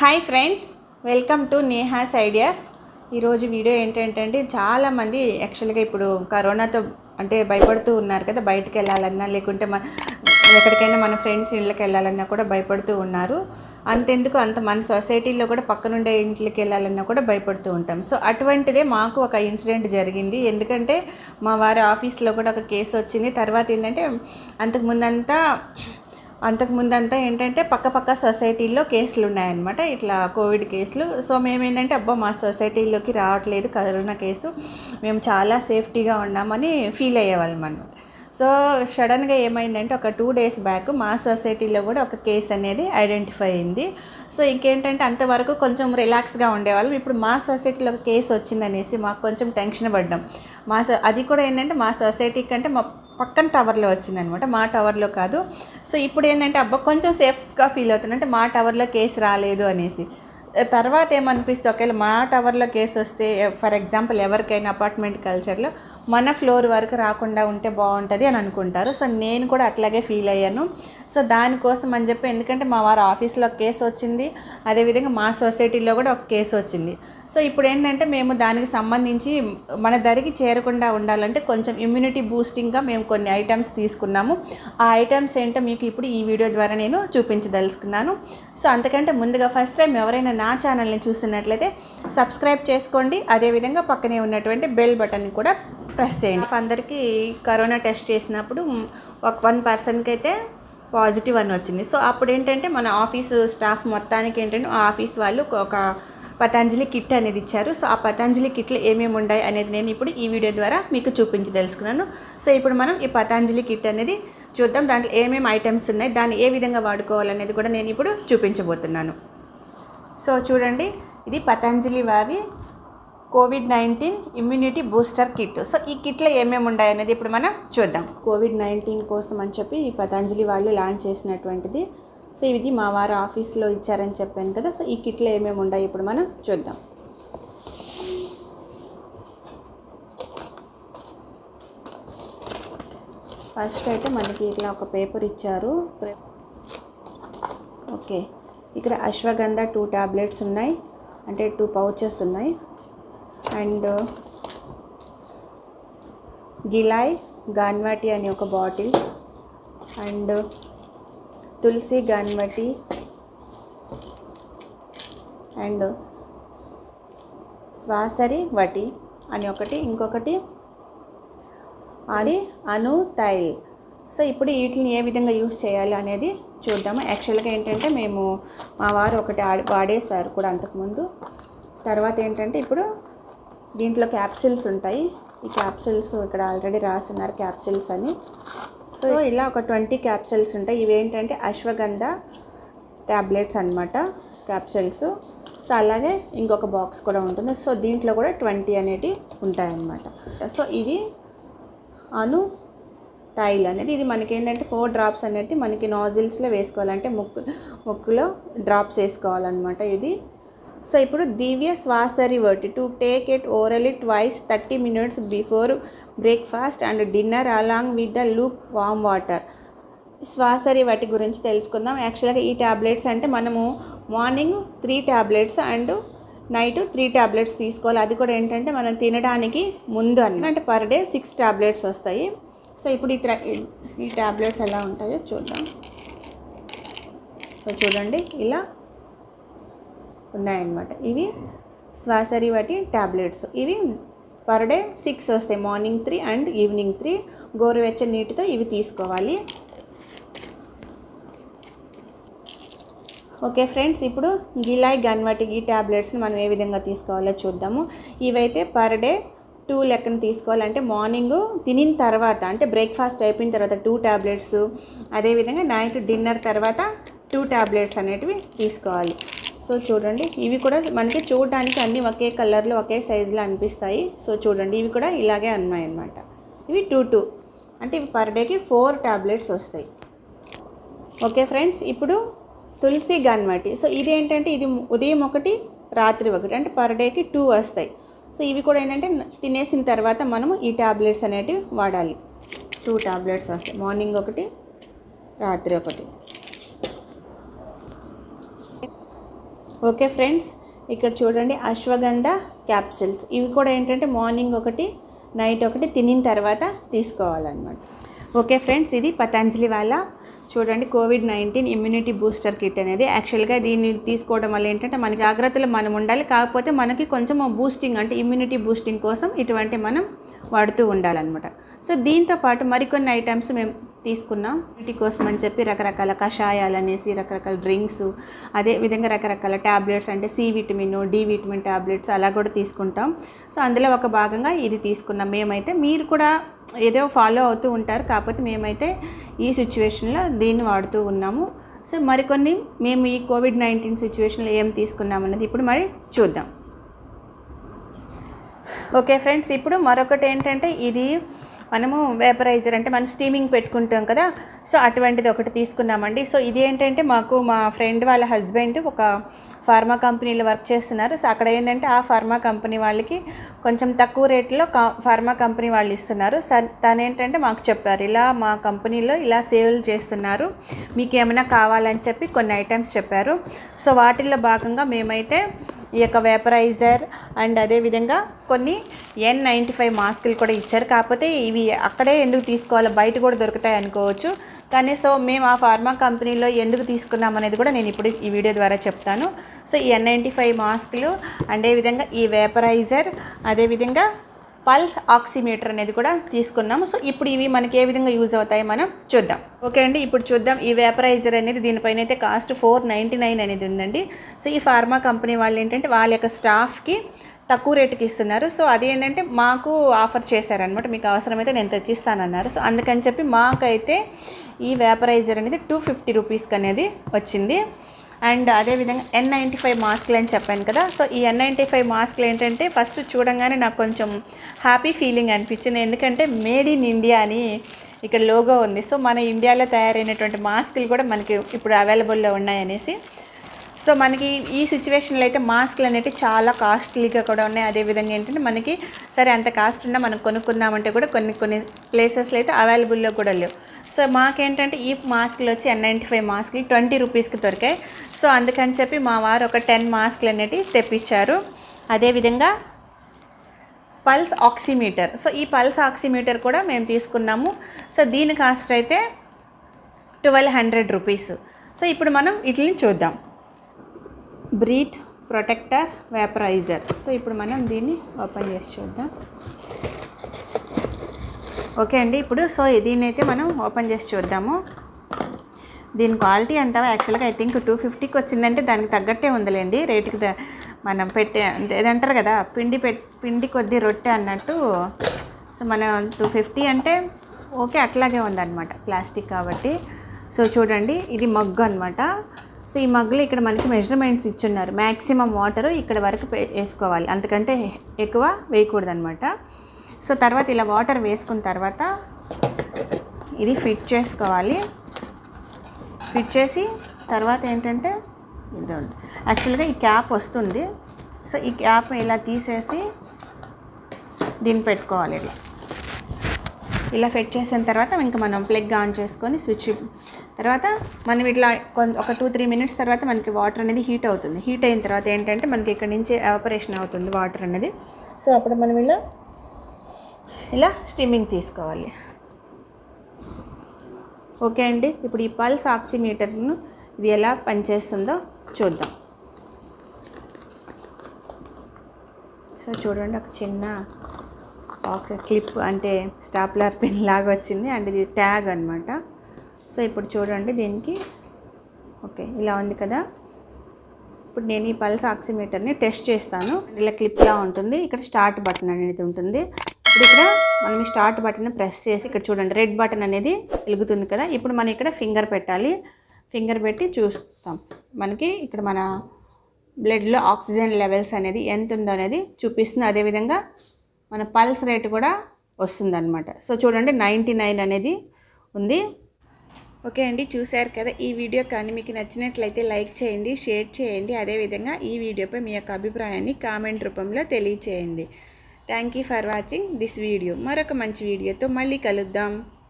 Hi friends welcome to Neha's ideas ఈరోజు video ఏంటంటే చాలామంది యాక్చువల్గా ఇప్పుడు కరోనాతో అంటే భయపడుతూ ఉన్నారు కదా బయటకు వెళ్ళాలన్నా లేకుంటే మన ఎక్కడికైనా మన ఫ్రెండ్స్ ఇళ్ళకి వెళ్ళాలన్నా కూడా భయపడుతూ ఉన్నారు అంతెందుకు అంత మన సొసైటీలో కూడా పక్కనుండే ఇంట్లోకి వెళ్ళాలన్నా కూడా భయపడుతూ ఉంటాం సో అటువంటిదే మాకు ఒక ఇన్సిడెంట్ జరిగింది ఎందుకంటే మా వారి ఆఫీస్లో కూడా ఒక కేసు వచ్చింది తర్వాత ఏంటంటే అంతకు ముందంతా అంతకు ముందంతా ఏంటంటే పక్క పక్క సొసైటీల్లో కేసులు ఉన్నాయన్నమాట ఇట్లా కోవిడ్ కేసులు సో మేము ఏంటంటే అబ్బా మా సొసైటీలోకి రావట్లేదు కరోనా కేసు మేము చాలా సేఫ్టీగా ఉన్నామని ఫీల్ అయ్యేవాళ్ళం అనమాట సో సడన్గా ఏమైందంటే ఒక టూ డేస్ బ్యాక్ మా సొసైటీలో కూడా ఒక కేసు అనేది ఐడెంటిఫై అయింది సో ఇంకేంటంటే అంతవరకు కొంచెం రిలాక్స్గా ఉండేవాళ్ళం ఇప్పుడు మా సొసైటీలో ఒక కేసు వచ్చిందనేసి మాకు కొంచెం టెన్షన్ పడ్డాం మా సొ అది కూడా ఏంటంటే మా సొసైటీ కంటే మా పక్కన టవర్లో వచ్చిందనమాట మా టవర్లో కాదు సో ఇప్పుడు ఏంటంటే అబ్బా కొంచెం సేఫ్గా ఫీల్ అవుతుంది అంటే మా టవర్లో కేసు రాలేదు అనేసి తర్వాత ఏమనిపిస్తుంది ఒకవేళ మా టవర్లో కేసు వస్తే ఫర్ ఎగ్జాంపుల్ ఎవరికైనా అపార్ట్మెంట్ కల్చర్లో మన ఫ్లోర్ వరకు రాకుండా ఉంటే బాగుంటుంది అని అనుకుంటారు సో నేను కూడా అట్లాగే ఫీల్ అయ్యాను సో దానికోసం అని చెప్పి ఎందుకంటే మా వారి ఆఫీస్లో ఒక కేసు వచ్చింది అదేవిధంగా మా సొసైటీలో కూడా ఒక కేసు వచ్చింది సో ఇప్పుడు ఏంటంటే మేము దానికి సంబంధించి మన దరికి చేరకుండా ఉండాలంటే కొంచెం ఇమ్యూనిటీ బూస్టింగ్గా మేము కొన్ని ఐటమ్స్ తీసుకున్నాము ఆ ఐటమ్స్ ఏంటో మీకు ఇప్పుడు ఈ వీడియో ద్వారా నేను చూపించదలుచుకున్నాను సో అంతకంటే ముందుగా ఫస్ట్ టైం ఎవరైనా నా ఛానల్ని చూస్తున్నట్లయితే సబ్స్క్రైబ్ చేసుకోండి అదేవిధంగా పక్కనే ఉన్నటువంటి బెల్ బటన్ కూడా ప్రెస్ చేయండి అందరికీ కరోనా టెస్ట్ చేసినప్పుడు ఒక వన్ పర్సన్కి అయితే పాజిటివ్ అని వచ్చింది సో అప్పుడు ఏంటంటే మన ఆఫీసు స్టాఫ్ మొత్తానికి ఏంటంటే ఆ ఆఫీస్ వాళ్ళు ఒక పతంజలి కిట్ అనేది ఇచ్చారు సో ఆ పతంజలి కిట్లు ఏమేమి ఉన్నాయి అనేది నేను ఇప్పుడు ఈ వీడియో ద్వారా మీకు చూపించి తెలుసుకున్నాను సో ఇప్పుడు మనం ఈ పతంజలి కిట్ అనేది చూద్దాం దాంట్లో ఏమేమి ఐటమ్స్ ఉన్నాయి దాన్ని ఏ విధంగా వాడుకోవాలనేది కూడా నేను ఇప్పుడు చూపించబోతున్నాను సో చూడండి ఇది పతంజలి వారి covid nineteen immunity booster kit so ఈ కిట్లో ఏమేమి ఉన్నాయి అనేది ఇప్పుడు మనం చూద్దాం కోవిడ్ నైన్టీన్ కోసం అని చెప్పి ఈ పతంజలి వాళ్ళు లాంచ్ చేసినటువంటిది సో ఇది మా వారు ఆఫీస్లో ఇచ్చారని చెప్పాను కదా సో ఈ కిట్లో ఏమేమి ఉన్నాయి ఇప్పుడు మనం చూద్దాం ఫస్ట్ అయితే మనకి ఇట్లా ఒక పేపర్ ఇచ్చారు ఓకే ఇక్కడ అశ్వగంధ టూ ట్యాబ్లెట్స్ ఉన్నాయి అంటే టూ పౌచెస్ ఉన్నాయి అండ్ గిలాయ్ గాన్వాటి అని ఒక bottle and Tulsi Ghanvati and Swasari Vati అని ఒకటి ఇంకొకటి అది అను తైల్ సో ఇప్పుడు వీటిని ఏ విధంగా యూస్ చేయాలి అనేది చూద్దాము యాక్చువల్గా ఏంటంటే మేము మా వారు ఒకటి ఆడి వాడేశారు కూడా అంతకుముందు తర్వాత ఏంటంటే ఇప్పుడు దీంట్లో క్యాప్సిల్స్ ఉంటాయి ఈ క్యాప్సిల్స్ ఇక్కడ ఆల్రెడీ రాస్తున్నారు క్యాప్సిల్స్ అని సో ఇలా ఒక ట్వంటీ క్యాప్సిల్స్ ఉంటాయి ఇవేంటంటే అశ్వగంధ ట్యాబ్లెట్స్ అనమాట క్యాప్సిల్స్ సో అలాగే ఇంకొక బాక్స్ కూడా ఉంటుంది సో దీంట్లో కూడా ట్వంటీ అనేటివి ఉంటాయన్నమాట సో ఇది అను టైల్ అనేది ఇది మనకి ఏంటంటే ఫోర్ డ్రాప్స్ అనేది మనకి నాజిల్స్లో వేసుకోవాలంటే ముక్కు ముక్కులో డ్రాప్స్ వేసుకోవాలన్నమాట ఇది సో ఇప్పుడు Divya Swasari Vati to take it orally twice thirty minutes before breakfast and dinner along with the lukewarm water Swasari Vati గురించి తెలుసుకుందాం యాక్చువల్గా ఈ ట్యాబ్లెట్స్ అంటే మనము morning three tablets and night three tablets తీసుకోవాలి అది కూడా ఏంటంటే మనం తినడానికి ముందు అన్న అంటే పర్ డే సిక్స్ ట్యాబ్లెట్స్ వస్తాయి సో ఇప్పుడు ఈ త్ర- ఈ ట్యాబ్లెట్స్ ఎలా ఉంటాయో చూద్దాం సో చూడండి ఇలా ఉన్నాయన్నమాట ఇవి శ్వాసరి వాటి ట్యాబ్లెట్స్ ఇవి పర్ డే సిక్స్ వస్తాయి morning three and evening three గోరువెచ్చని నీటితో ఇవి తీసుకోవాలి ఓకే ఫ్రెండ్స్ ఇప్పుడు గిలాయ్ గన్వటి ఈ ట్యాబ్లెట్స్ని మనం ఏ విధంగా తీసుకోవాలో చూద్దాము ఇవైతే పర్ డే టూ లెక్కన తీసుకోవాలంటే మార్నింగ్ తినిన తర్వాత అంటే బ్రేక్ఫాస్ట్ అయిపోయిన తర్వాత టూ ట్యాబ్లెట్స్ అదేవిధంగా నైట్ డిన్నర్ తర్వాత టూ ట్యాబ్లెట్స్ అనేటివి తీసుకోవాలి సో చూడండి ఇవి కూడా మనకి చూడడానికి అన్నీ ఒకే కలర్లో ఒకే సైజులో అనిపిస్తాయి సో చూడండి ఇవి కూడా ఇలాగే ఉన్నాయి అన్నమాట ఇవి టూ టూ అంటే ఇవి పర్ డేకి ఫోర్ ట్యాబ్లెట్స్ వస్తాయి ఓకే ఫ్రెండ్స్ ఇప్పుడు తులసి గన్వటి సో ఇది ఏంటంటే ఇది ఉదయం ఒకటి రాత్రి ఒకటి అంటే పర్ డేకి టూ వస్తాయి సో ఇవి కూడా ఏంటంటే తినేసిన తర్వాత మనము ఈ ట్యాబ్లెట్స్ అనేటివి వాడాలి టూ ట్యాబ్లెట్స్ వస్తాయి మార్నింగ్ ఒకటి రాత్రి ఒకటి ఓకే ఫ్రెండ్స్ ఇక్కడ చూడండి అశ్వగంధ క్యాప్సిల్స్ ఇవి కూడా ఏంటంటే మార్నింగ్ ఒకటి నైట్ ఒకటి తినిన తర్వాత తీసుకోవాలన్నమాట ఓకే ఫ్రెండ్స్ ఇది పతంజలి వాళ్ళ చూడండి covid nineteen immunity booster kit అనేది యాక్చువల్గా దీన్ని తీసుకోవడం వల్ల ఏంటంటే మన జాగ్రత్తలు మనం ఉండాలి కాకపోతే మనకి కొంచెం బూస్టింగ్ అంటే ఇమ్యూనిటీ బూస్టింగ్ కోసం ఇటువంటి మనం వాడుతూ ఉండాలన్నమాట సో దీంతో పాటు మరికొన్ని ఐటమ్స్ మేము తీసుకున్నాం వీటి కోసం అని చెప్పి రకరకాల కషాయాలు అనేసి రకరకాల డ్రింక్స్ అదే విధంగా రకరకాల ట్యాబ్లెట్స్ అంటే C vitamin D vitamin tablets అలా కూడా తీసుకుంటాం సో అందులో ఒక భాగంగా ఇది తీసుకున్నాం మేమైతే మీరు కూడా ఏదో ఫాలో అవుతూ ఉంటారు కాకపోతే మేమైతే ఈ సిచ్యువేషన్లో దీన్ని వాడుతూ ఉన్నాము సో మరికొన్ని మేము ఈ కోవిడ్ నైన్టీన్ సిచ్యువేషన్లో ఏం తీసుకున్నాం అన్నది ఇప్పుడు మరి చూద్దాం ఓకే ఫ్రెండ్స్ ఇప్పుడు మరొకటి ఏంటంటే ఇది మనము వేపరైజర్ అంటే మనం స్టీమింగ్ పెట్టుకుంటాం కదా సో అటువంటిది ఒకటి తీసుకున్నామండి సో ఇది ఏంటంటే మాకు మా ఫ్రెండ్ వాళ్ళ హస్బెండ్ ఒక ఫార్మా కంపెనీలో వర్క్ చేస్తున్నారు సో అక్కడ ఏంటంటే ఆ ఫార్మా కంపెనీ వాళ్ళకి కొంచెం తక్కువ రేట్లో కా ఫార్మా కంపెనీ వాళ్ళు ఇస్తున్నారు స తను ఏంటంటే మాకు చెప్పారు ఇలా మా కంపెనీలో ఇలా సేల్ చేస్తున్నారు మీకు ఏమైనా కావాలని చెప్పి కొన్ని ఐటమ్స్ చెప్పారు సో వాటిల్లో భాగంగా మేమైతే ఈ యొక్క వేపరైజర్ అండ్ అదేవిధంగా కొన్ని ఎన్ నైంటీ ఫైవ్ మాస్కులు కూడా ఇచ్చారు కాకపోతే ఇవి అక్కడే ఎందుకు తీసుకోవాలో బయట కూడా దొరుకుతాయి అనుకోవచ్చు కానీ సో మేము ఆ ఫార్మా కంపెనీలో ఎందుకు తీసుకున్నాం అనేది కూడా నేను ఇప్పుడు ఈ వీడియో ద్వారా చెప్తాను సో ఈ ఎన్ నైంటీ ఫైవ్ మాస్కులు అదేవిధంగా ఈ వేపరైజర్ అదేవిధంగా పల్స్ ఆక్సిమీటర్ అనేది కూడా తీసుకున్నాము సో ఇప్పుడు ఇవి మనకి ఏ విధంగా యూజ్ అవుతాయి మనం చూద్దాం ఓకే అండి ఇప్పుడు చూద్దాం ఈ వేపరైజర్ అనేది దీనిపైన అయితే కాస్ట్ ఫోర్ నైంటీ నైన్ అనేది ఉందండి సో ఈ ఫార్మా కంపెనీ వాళ్ళు ఏంటంటే వాళ్ళ యొక్క స్టాఫ్కి తక్కువ రేటుకి ఇస్తున్నారు సో అది ఏంటంటే మాకు ఆఫర్ చేశారనమాట మీకు అవసరమైతే నేను తెచ్చిస్తానన్నారు సో అందుకని చెప్పి మాకైతే ఈ వేపరైజర్ అనేది టూ ఫిఫ్టీ రూపీస్కి అనేది వచ్చింది అండ్ అదేవిధంగా ఎన్ నైంటీ ఫైవ్ మాస్క్లు అని చెప్పాను కదా సో ఈ ఎన్ నైంటీ ఫైవ్ మాస్క్లు ఏంటంటే ఫస్ట్ చూడంగానే నాకు కొంచెం హ్యాపీ ఫీలింగ్ అనిపించింది ఎందుకంటే మేడ్ ఇన్ ఇండియా అని ఇక్కడ లోగో ఉంది సో మన ఇండియాలో తయారైనటువంటి మాస్కులు కూడా మనకి ఇప్పుడు అవైలబుల్లో ఉన్నాయనేసి సో మనకి ఈ సిచ్యువేషన్లో అయితే మాస్క్లు అనేవి చాలా కాస్ట్లీగా కూడా ఉన్నాయి అదేవిధంగా ఏంటంటే మనకి సరే అంత కాస్ట్ ఉన్నా మనం కొనుక్కుందామంటే కూడా కొన్ని కొన్ని ప్లేసెస్లో అయితే అవైలబుల్లో కూడా లేవు సో మాకేంటంటే ఈ మాస్క్లు వచ్చి ఎన్ నైంటీ ఫైవ్ మాస్క్లు ట్వంటీ రూపీస్కి దొరికాయి సో అందుకని చెప్పి మా వారు ఒక టెన్ మాస్క్లు అనేవి తెప్పించారు అదేవిధంగా పల్స్ ఆక్సిమీటర్ సో ఈ పల్స్ ఆక్సిమీటర్ కూడా మేము తీసుకున్నాము సో దీని కాస్ట్ అయితే ట్వెల్వ్ హండ్రెడ్ రూపీస్ సో ఇప్పుడు మనం వీటిని చూద్దాం బ్రీత్ ప్రొటెక్టర్ వేపరైజర్ సో ఇప్పుడు మనం దీన్ని ఓపెన్ చేసి చూద్దాం ఓకే అండి ఇప్పుడు సో దీన్ని అయితే మనం ఓపెన్ చేసి చూద్దాము దీని క్వాలిటీ అంటావా యాక్చువల్గా ఐ థింక్ టూ ఫిఫ్టీకి వచ్చిందంటే దానికి తగ్గట్టే ఉందిలేండి రేటుకి ద- మనం పెట్టే అంటే ఏదంటారు కదా పిండి పెట్ పిండి కొద్ది రొట్టె అన్నట్టు సో మనం టూ ఫిఫ్టీ అంటే ఓకే అట్లాగే ఉందన్నమాట ప్లాస్టిక్ కాబట్టి సో చూడండి ఇది మగ్గు అనమాట సో ఈ మగ్గులో ఇక్కడ మనకి మెజర్మెంట్స్ ఇచ్చున్నారు మ్యాక్సిమం వాటర్ ఇక్కడ వరకు పే- వేసుకోవాలి అంతకంటే ఎక్కువ వేయకూడదన్నమాట సో తర్వాత ఇలా వాటర్ వేసుకున్న తర్వాత ఇది ఫిట్ చేసుకోవాలి ఫిట్ చేసి తర్వాత ఏంటంటే ఇది ఉంది. యాక్చువల్గా ఈ క్యాప్ వస్తుంది సో ఈ క్యాప్ ఇలా తీసేసి దీన్ని పెట్టుకోవాలి ఇలా ఇలా ఫిట్ చేసిన తర్వాత ఇంకా మనం ప్లగ్ ఆన్ చేసుకొని స్విచ్ తర్వాత మనం ఇట్లా కొన్- ఒక టూ త్రీ మినిట్స్ తర్వాత మనకి వాటర్ అనేది హీట్ అవుతుంది హీట్ అయిన తర్వాత ఏంటంటే మనకి ఇక్కడ నుంచి ఎవాపరేషన్ అవుతుంది వాటర్ అనేది సో అప్పుడు మనం ఇలా ఇలా స్టిమ్మింగ్ తీసుకోవాలి ఓకే అండి ఇప్పుడు ఈ పల్స్ ఆక్సిమీటర్ను ఇది ఎలా పనిచేస్తుందో చూద్దాం సో చూడండి ఒక చిన్న ఒక క్లిప్ అంటే స్టాప్లర్ పిన్ లాగా వచ్చింది అండ్ ఇది ట్యాగ్ అనమాట సో ఇప్పుడు చూడండి దీనికి ఓకే ఇలా ఉంది కదా ఇప్పుడు నేను ఈ పల్స్ ఆక్సిమీటర్ని టెస్ట్ చేస్తాను ఇలా క్లిప్లా ఉంటుంది ఇక్కడ స్టార్ట్ బటన్ అనేది ఉంటుంది ఇప్పుడు ఇక్కడ మనం ఈ స్టార్ట్ బటన్ ప్రెస్ చేసి ఇక్కడ చూడండి రెడ్ బటన్ అనేది వెలుగుతుంది కదా ఇప్పుడు మనం ఇక్కడ ఫింగర్ పెట్టాలి ఫింగర్ పెట్టి చూస్తాం మనకి ఇక్కడ మన బ్లడ్లో ఆక్సిజన్ లెవెల్స్ అనేది ఎంత ఉందో అనేది చూపిస్తుంది అదేవిధంగా మన పల్స్ రేట్ కూడా వస్తుందన్నమాట సో చూడండి నైంటీ నైన్ అనేది ఉంది ఓకే అండి చూశారు కదా ఈ వీడియో కానీ మీకు నచ్చినట్లయితే లైక్ చేయండి షేర్ చేయండి అదేవిధంగా ఈ వీడియోపై మీ యొక్క అభిప్రాయాన్ని కామెంట్ రూపంలో తెలియచేయండి thank you for watching this video మరొక మంచి వీడియోతో మళ్ళీ కలుద్దాం